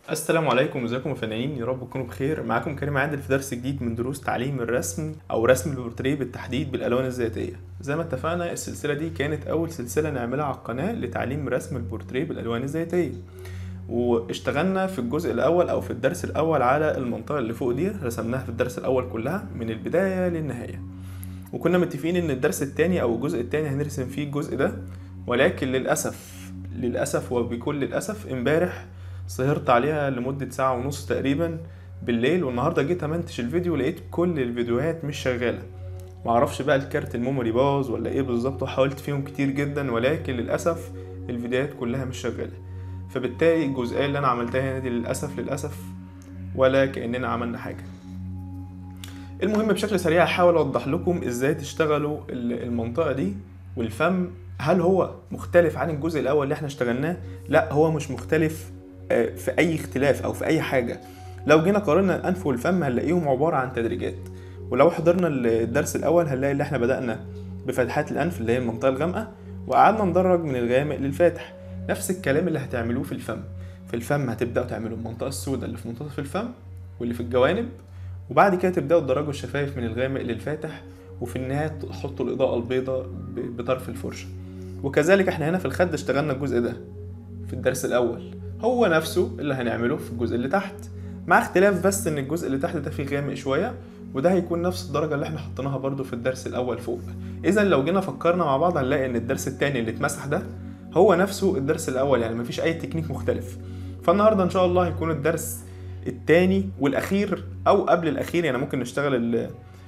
السلام عليكم ازيكم يا فنانين يا رب تكونوا بخير معاكم كريم عادل في درس جديد من دروس تعليم الرسم او رسم البورتريه بالتحديد بالالوان الذاتيه زي ما اتفقنا السلسله دي كانت اول سلسله نعملها على القناه لتعليم رسم البورتريه بالالوان الذاتيه واشتغلنا في الجزء الاول او في الدرس الاول على المنطقه اللي فوق دي رسمناها في الدرس الاول كلها من البدايه للنهايه وكنا متفقين ان الدرس التاني او الجزء التاني هنرسم فيه الجزء ده ولكن للاسف للاسف وبكل الاسف امبارح سهرت عليها لمدة ساعة ونص تقريبا بالليل والنهاردة جيت امنتج الفيديو لقيت كل الفيديوهات مش شغالة معرفش بقى الكارت الميموري باظ ولا ايه بالظبط وحاولت فيهم كتير جدا ولكن للأسف الفيديوهات كلها مش شغالة فبالتالي الجزئية اللي انا عملتها هنا دي للأسف للأسف ولا كأننا عملنا حاجة المهم بشكل سريع هحاول اوضح لكم ازاي تشتغلوا المنطقة دي والفم هل هو مختلف عن الجزء الاول اللي احنا اشتغلناه لا هو مش مختلف في اي اختلاف او في اي حاجه لو جينا قارنا الانف والفم هنلاقيهم عباره عن تدريجات ولو حضرنا الدرس الاول هنلاقي اللي احنا بدانا بفتحات الانف اللي هي المنطقه الغامقه وقعدنا ندرج من الغامق للفاتح نفس الكلام اللي هتعملوه في الفم في الفم هتبداوا تعملوا المنطقه السوداء اللي في منتصف الفم واللي في الجوانب وبعد كده تبداوا تدرجوا الشفايف من الغامق للفاتح وفي النهايه تحطوا الاضاءه البيضاء بطرف الفرشه وكذلك احنا هنا في الخد اشتغلنا الجزء ده في الدرس الاول هو نفسه اللي هنعمله في الجزء اللي تحت مع اختلاف بس ان الجزء اللي تحت ده فيه غامق شويه وده هيكون نفس الدرجه اللي احنا حطيناها برده في الدرس الاول فوق اذا لو جينا فكرنا مع بعض هنلاقي ان الدرس التاني اللي اتمسح ده هو نفسه الدرس الاول يعني مفيش اي تكنيك مختلف فالنهارده ان شاء الله هيكون الدرس التاني والاخير او قبل الاخير يعني ممكن نشتغل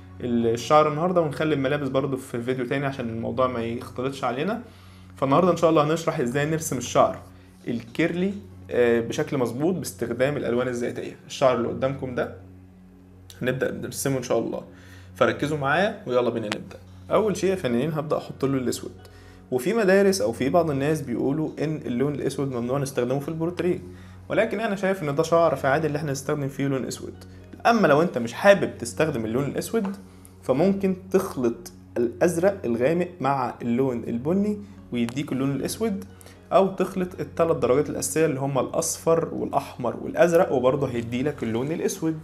الشعر النهارده ونخلي الملابس برده في فيديو تاني عشان الموضوع ما يختلطش علينا فالنهارده ان شاء الله هنشرح ازاي نرسم الشعر الكيرلي بشكل مظبوط باستخدام الالوان الذاتيه الشعر اللي قدامكم ده هنبدا نرسمه ان شاء الله فركزوا معايا ويلا بينا نبدا اول شيء يا فنانين هبدا احط له الاسود وفي مدارس او في بعض الناس بيقولوا ان اللون الاسود ممنوع نستخدمه في البورتريه ولكن انا شايف ان ده شعر فعادي اللي احنا نستخدم فيه لون اسود اما لو انت مش حابب تستخدم اللون الاسود فممكن تخلط الازرق الغامق مع اللون البني ويديك اللون الاسود او تخلط الثلاث درجات الاساسيه اللي هما الاصفر والاحمر والازرق وبرضه هيديلك اللون الاسود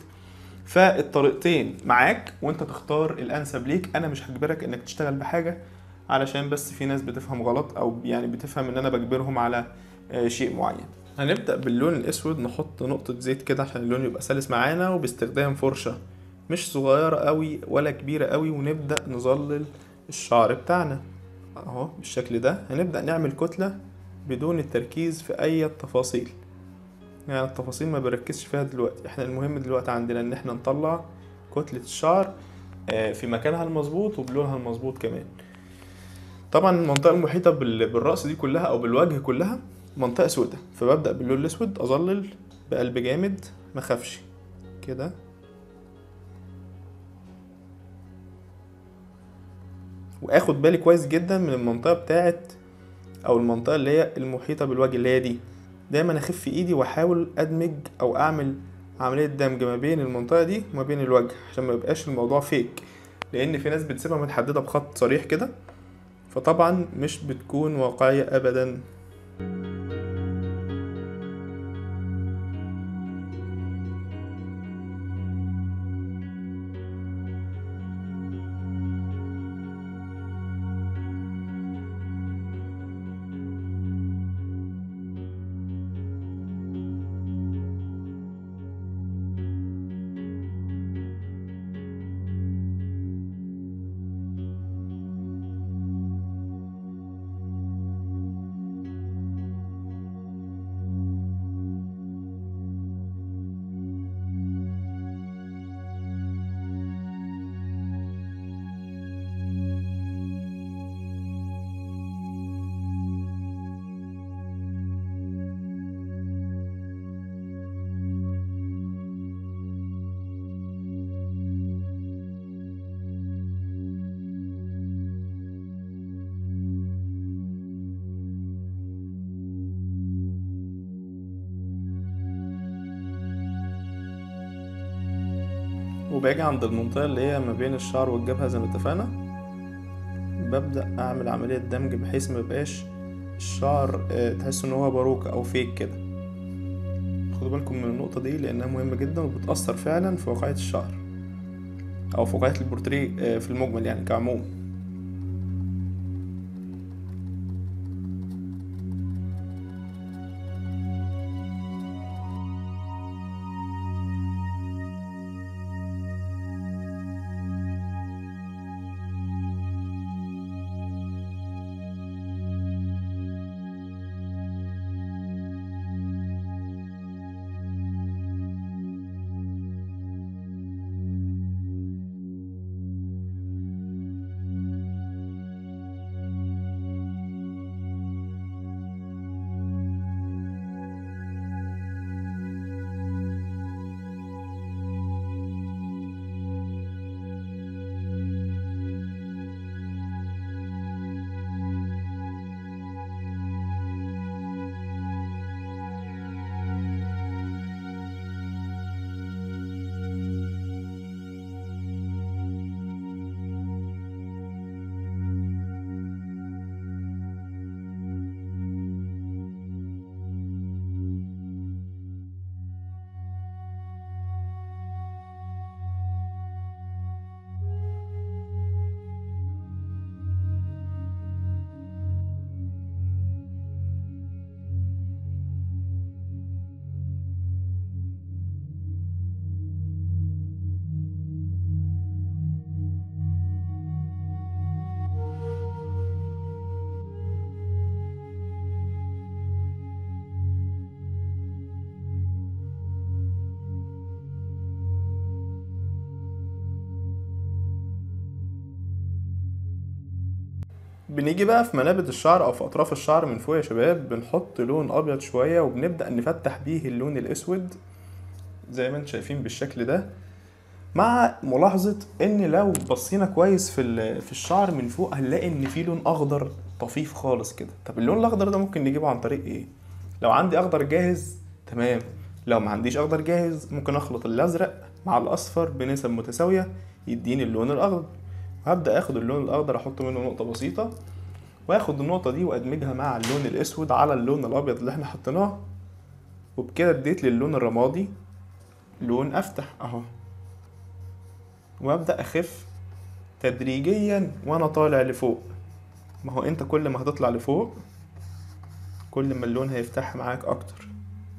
فالطريقتين معاك وانت تختار الانسب ليك انا مش هجبرك انك تشتغل بحاجه علشان بس في ناس بتفهم غلط او يعني بتفهم ان انا بجبرهم على شيء معين هنبدا باللون الاسود نحط نقطه زيت كده عشان اللون يبقى سلس معانا وباستخدام فرشه مش صغيره قوي ولا كبيره قوي ونبدا نظلل الشعر بتاعنا اهو بالشكل ده هنبدا نعمل كتله بدون التركيز في اي تفاصيل يعني التفاصيل ما بركزش فيها دلوقتي احنا المهم دلوقتي عندنا ان احنا نطلع كتلة الشعر في مكانها المظبوط وبلونها المظبوط كمان طبعا المنطقة المحيطة بالرأس دي كلها او بالوجه كلها منطقة سودة فببدأ باللون الاسود اظلل بقلب جامد مخافش كده واخد بالي كويس جدا من المنطقة بتاعت او المنطقه اللي هي المحيطه بالوجه اللي هي دي دايما اخف ايدي واحاول ادمج او اعمل عمليه دمج ما بين المنطقه دي وما بين الوجه عشان ما يبقاش الموضوع فيك لان في ناس بتسيبها متحدده بخط صريح كده فطبعا مش بتكون واقعيه ابدا وباجي عند المنطقة اللي هي ما بين الشعر والجبهة زي ما اتفقنا ببدأ أعمل عملية دمج بحيث ما يبقاش الشعر آه، تحس إن هو باروكة أو فيك كده خدوا بالكم من النقطة دي لأنها مهمة جدا وبتأثر فعلا في واقعية الشعر أو في واقعية البورتريه آه، في المجمل يعني كعموم بنيجي بقى في منابت الشعر او في اطراف الشعر من فوق يا شباب بنحط لون ابيض شويه وبنبدا نفتح بيه اللون الاسود زي ما انتم شايفين بالشكل ده مع ملاحظه ان لو بصينا كويس في ال- في الشعر من فوق هنلاقي ان في لون اخضر طفيف خالص كده طب اللون الاخضر ده ممكن نجيبه عن طريق ايه لو عندي اخضر جاهز تمام لو ما عنديش اخضر جاهز ممكن اخلط الازرق مع الاصفر بنسب متساويه يديني اللون الاخضر هبدا اخد اللون الاخضر احط منه نقطه بسيطه واخد النقطه دي وادمجها مع اللون الاسود على اللون الابيض اللي احنا حطيناه وبكده اديت للون الرمادي لون افتح اهو وابدا اخف تدريجيا وانا طالع لفوق ما هو انت كل ما هتطلع لفوق كل ما اللون هيفتح معاك اكتر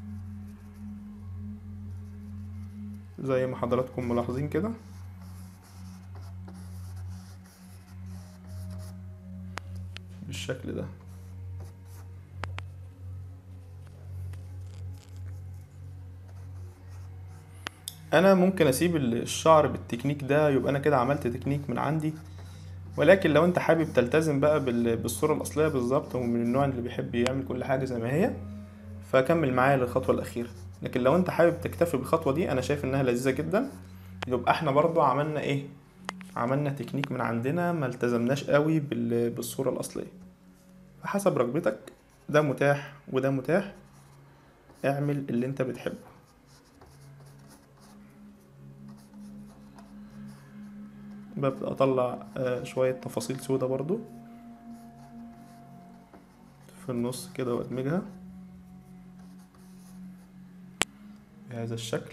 زي ما حضراتكم ملاحظين كده بالشكل ده انا ممكن اسيب الشعر بالتكنيك ده يبقى انا كده عملت تكنيك من عندي ولكن لو انت حابب تلتزم بقى بال- بالصورة الاصلية بالظبط ومن النوع اللي بيحب يعمل كل حاجة زي ما هي فكمل معايا للخطوة الأخيرة لكن لو انت حابب تكتفي بالخطوة دي انا شايف انها لذيذة جدا يبقى احنا برضو عملنا ايه عملنا تكنيك من عندنا ما التزمناش قوي بال- بالصورة الأصلية فحسب رغبتك ده متاح وده متاح اعمل اللي انت بتحبه ببدأ أطلع آه، شوية تفاصيل سودا برضو في النص كده وأدمجها بهذا الشكل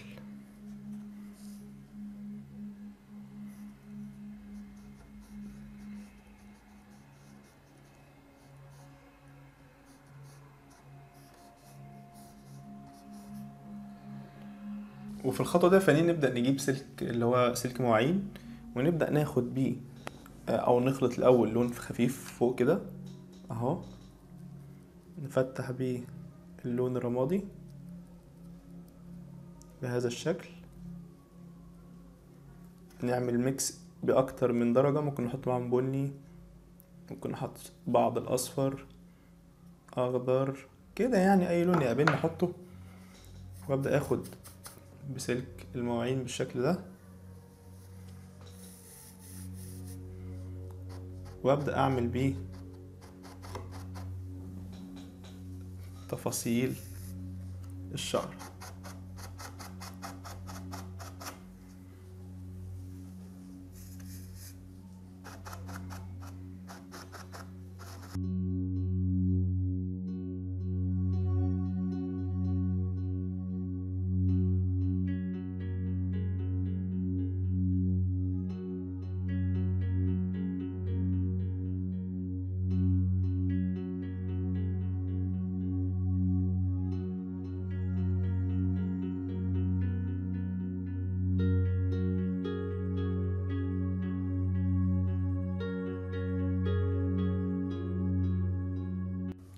وفي الخطوة ده فنين نبدأ نجيب سلك اللي هو سلك مواعين ونبدأ ناخد بيه آه، أو نخلط الأول لون خفيف فوق كده أهو نفتح بيه اللون الرمادي بهذا الشكل نعمل ميكس بأكتر من درجة ممكن نحط معاهم بني ممكن نحط بعض الأصفر أخضر كده يعني أي لون يقابلني أحطه وأبدأ أخد بسلك المواعين بالشكل ده وابدا اعمل بيه تفاصيل الشعر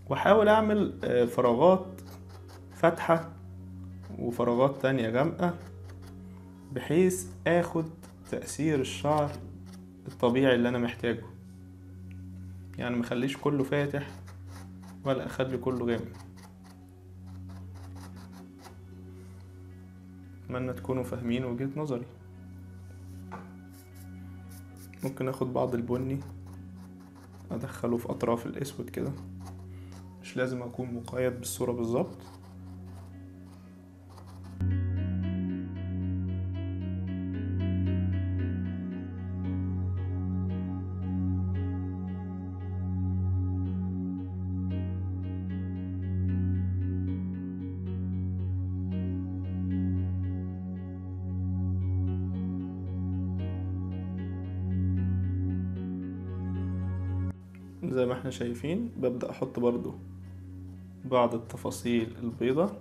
واحاول اعمل آه، فراغات فاتحة وفراغات تانية غامقة بحيث اخد تأثير الشعر الطبيعي اللي انا محتاجه يعني مخليش كله فاتح ولا اخلي كله غامق اتمنى تكونوا فاهمين وجهة نظري ممكن اخد بعض البني ادخله في اطراف الاسود كده مش لازم اكون مقيد بالصورة بالظبط زي ما احنا شايفين ببدأ احط برضو بعض التفاصيل البيضة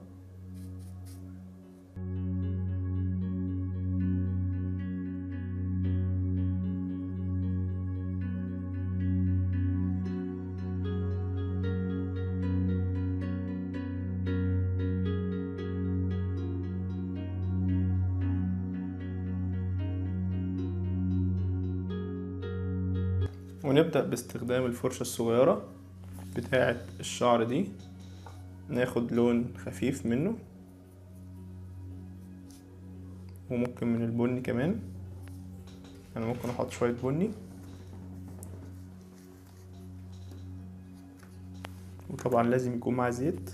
ونبدأ باستخدام الفرشة الصغيرة بتاعة الشعر دي ناخد لون خفيف منه وممكن من البني كمان انا ممكن احط شوية بني وطبعا لازم يكون مع زيت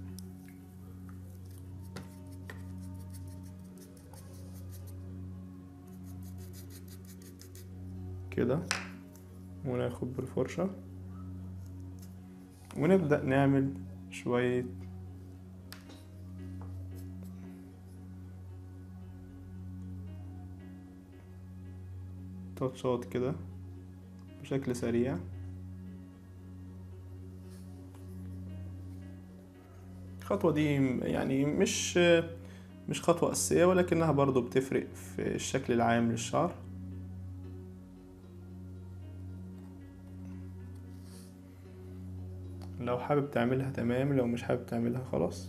كده وناخد بالفرشة ونبدأ نعمل شوية تاتشات كده بشكل سريع الخطوة دي يعني مش مش خطوة أساسية ولكنها برضو بتفرق في الشكل العام للشعر لو حابب تعملها تمام لو مش حابب تعملها خلاص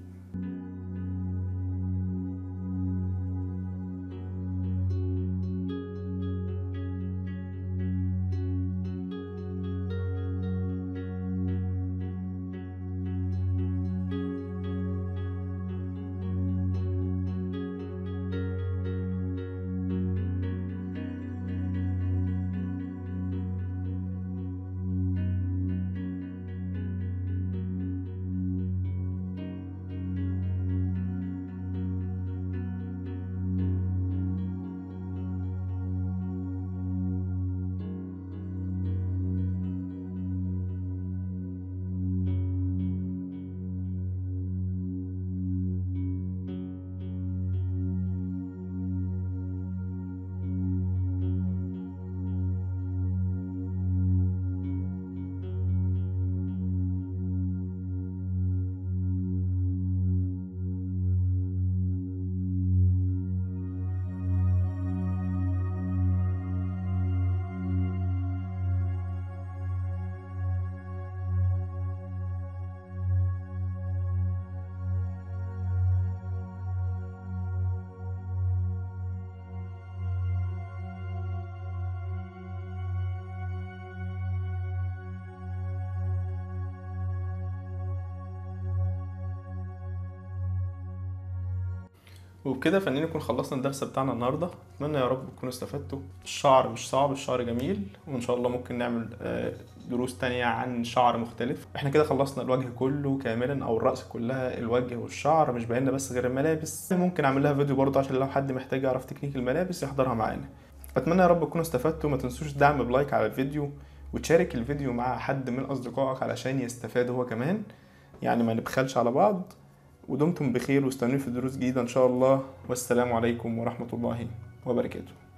وبكده فنانين نكون خلصنا الدرس بتاعنا النهارده اتمنى يا رب تكونوا استفدتوا الشعر مش صعب الشعر جميل وان شاء الله ممكن نعمل آه، دروس تانية عن شعر مختلف احنا كده خلصنا الوجه كله كاملا او الرأس كلها الوجه والشعر مش باين بس غير الملابس ممكن اعمل لها فيديو برضه عشان لو حد محتاج يعرف تكنيك الملابس يحضرها معانا اتمنى يا رب تكونوا استفدتوا ما تنسوش الدعم بلايك على الفيديو وتشارك الفيديو مع حد من اصدقائك علشان يستفاد هو كمان يعني ما نبخلش على بعض ودمتم بخير واستنوني في دروس جديدة إن شاء الله والسلام عليكم ورحمة الله وبركاته